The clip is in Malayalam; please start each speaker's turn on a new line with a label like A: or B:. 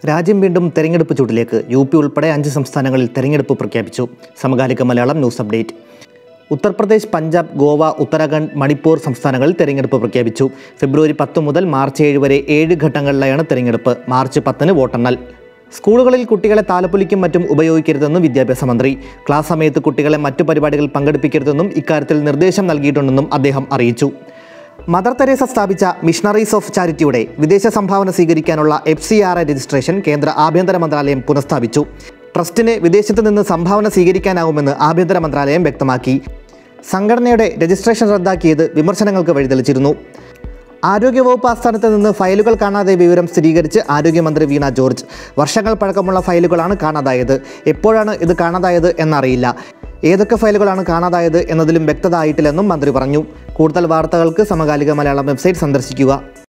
A: രാജ്യം വീണ്ടും തെരഞ്ഞെടുപ്പ് ചൂടിലേക്ക് യു പി ഉൾപ്പെടെ അഞ്ച് സംസ്ഥാനങ്ങളിൽ തെരഞ്ഞെടുപ്പ് പ്രഖ്യാപിച്ചു സമകാലിക മലയാളം ന്യൂസ് അപ്ഡേറ്റ് ഉത്തർപ്രദേശ് പഞ്ചാബ് ഗോവ ഉത്തരാഖണ്ഡ് മണിപ്പൂർ സംസ്ഥാനങ്ങളിൽ തെരഞ്ഞെടുപ്പ് പ്രഖ്യാപിച്ചു ഫെബ്രുവരി പത്ത് മുതൽ മാർച്ച് ഏഴ് വരെ ഏഴ് ഘട്ടങ്ങളിലായാണ് തെരഞ്ഞെടുപ്പ് മാർച്ച് പത്തിന് വോട്ടെണ്ണൽ സ്കൂളുകളിൽ കുട്ടികളെ താലപ്പൊലിക്കും മറ്റും ഉപയോഗിക്കരുതെന്നും വിദ്യാഭ്യാസ മന്ത്രി ക്ലാസ് സമയത്ത് കുട്ടികളെ മറ്റു പരിപാടികളിൽ പങ്കെടുപ്പിക്കരുതെന്നും ഇക്കാര്യത്തിൽ നിർദ്ദേശം നൽകിയിട്ടുണ്ടെന്നും അദ്ദേഹം അറിയിച്ചു മദർ തെരേസ സ്ഥാപിച്ച മിഷണറീസ് ഓഫ് ചാരിറ്റിയുടെ വിദേശ സംഭാവന സ്വീകരിക്കാനുള്ള F C R I registration കേന്ദ്ര ആഭ്യന്തര മന്ത്രാലയം പുനഃസ്ഥാപിച്ചു ട്രസ്റ്റിന് വിദേശത്ത് നിന്ന് സംഭാവന സ്വീകരിക്കാനാവുമെന്ന് ആഭ്യന്തര മന്ത്രാലയം വ്യക്തമാക്കി സംഘടനയുടെ രജിസ്ട്രേഷൻ റദ്ദാക്കിയത് വിമർശനങ്ങൾക്ക് വഴിതെളിച്ചിരുന്നു ആരോഗ്യവകുപ്പ് ആസ്ഥാനത്ത് നിന്ന് ഫയലുകൾ കാണാതെ വിവരം സ്ഥിരീകരിച്ച് ആരോഗ്യമന്ത്രി വീണ ജോർജ് വർഷങ്ങൾ പഴക്കമുള്ള ഫയലുകളാണ് കാണാതായത് എപ്പോഴാണ് ഇത് കാണാതായത് എന്നറിയില്ല ഏതൊക്കെ ഫയലുകളാണ് കാണാതായത് എന്നതിലും വ്യക്തത ആയിട്ടില്ലെന്നും മന്ത്രി പറഞ്ഞു കൂടുതൽ വാർത്തകൾക്ക് സമകാലിക മലയാളം വെബ്സൈറ്റ് സന്ദർശിക്കുക